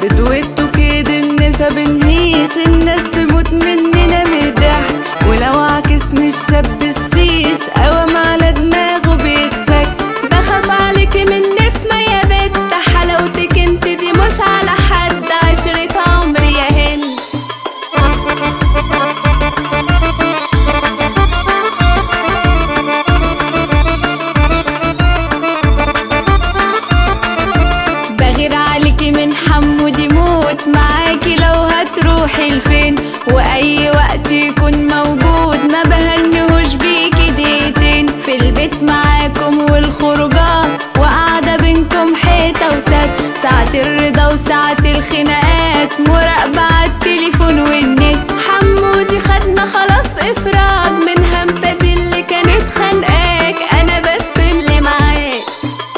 دويتو كده النسا بنهيس الناس تموت مننا من الضحك ولو عكسني الشاب السيس قوام على دماغه بيتسك بخاف عليكي من نسمة يا بت حلاوتك انت دي مش على حد عشرة عمري يا هند بغير عليكي من حمودي موت معاكي لو هتروحي لفين واي وقت يكون موجود ما بهنهوش بيكي دقيقتين في البيت معاكم والخروجات وقاعدة بينكم حيطة وسد ساعة الرضا وساعة الخناقات مراقبة عالتليفون والنت حمودي خدنا خلاص افراج من همسة دي اللي كانت خانقاك انا بس اللي معاك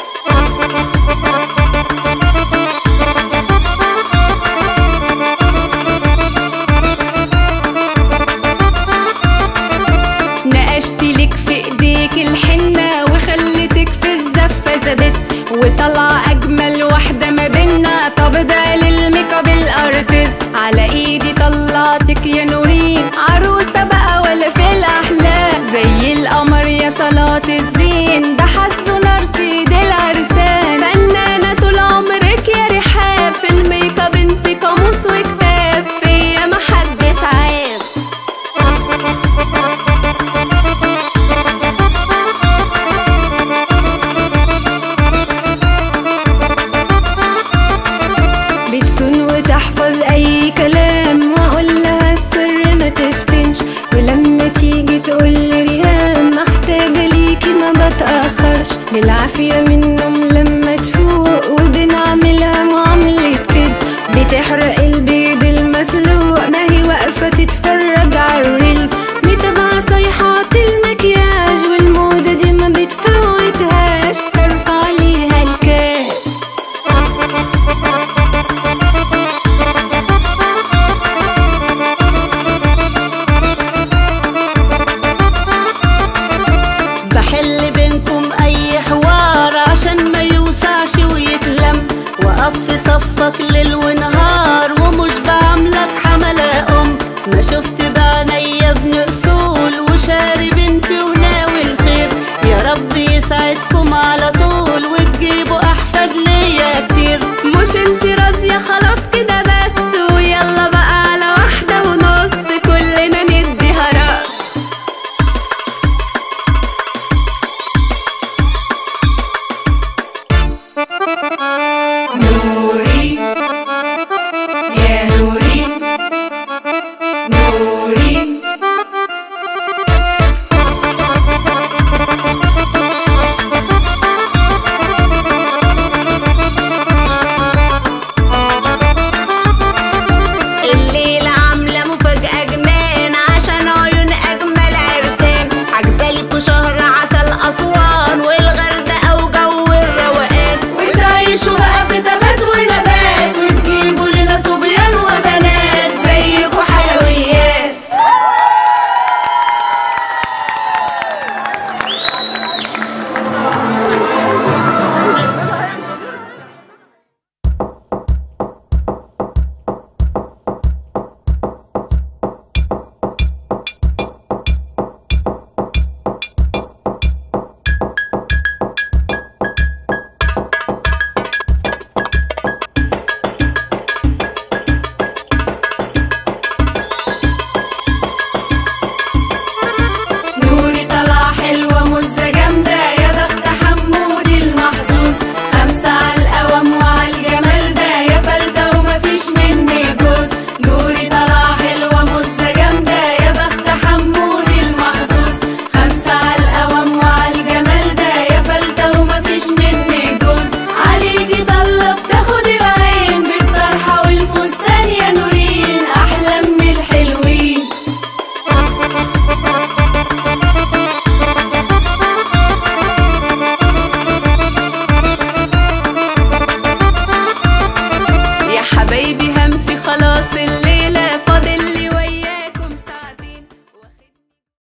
نقشت لك في ايديك الحنة وخليتك في الزفة زبست وطلع اجمل واحدة ما بينا طب ده للميك اب الارتست على ايدي طلعتك يا نورين عروسة بقى ولا في الاحلام زي القمر يا صلاة الزين ده حسه نرسيد العرسان فنانة طول عمرك يا رحاب في الميك اب انت قاموس وكتاب فيا محدش عاب بتصون وتحفظ اي كلام واقول لها السر ما تفتنش ولما تيجي تقول لي ريهام محتاجه ليكي ما بتاخرش بالعافيه من النوم لما تفوق وبنعملها معامله كده بتحرق البيض المسلوق ما هي واقفه تتفرج على الريلز متابعه صيحات المكياج والموضه دي ما بتفوتهاش صرف عليها الكاش بحل بينكم اي حوار عشان ما يوسعش ويتلم واقف في صفك ليل ونهار ومش بعملك حملة ام ما شفت بعينيا ابن اصول وشاري بنتي وناوي الخير يا رب يسعدكم على طول وتجيبوا احفاد ليا كتير مش انت راضية خلاص كده بس ويلا بقى على واحدة ونص كلنا نديها رأس نوري يا نوري نوري الليلة عاملة مفاجأة جنان عشان عيون أجمل عرسان عجزالكوا شهر عسل أسوان والغردقة وجو الروقان وتعيشوا بقى في تبات ونبات وتجيبوا لنا صبيان وبنات زيكوا حلويات نوري طلع حلوة مزة جامدة يا بخت حمودي المحظوظ خمسة على القوام وعلى الجمال ده يا فردة ومفيش مني جوز نوري طلع حلوة مزة جامدة يا بخت حمودي المحظوظ خمسة على القوام وعلى الجمال ده يا فردة ومفيش مني جوز عليكي طلة بتاخد العين بالطرحة والفستان يا نورين أحلى من الحلوين يا حبايبي همشي خلاص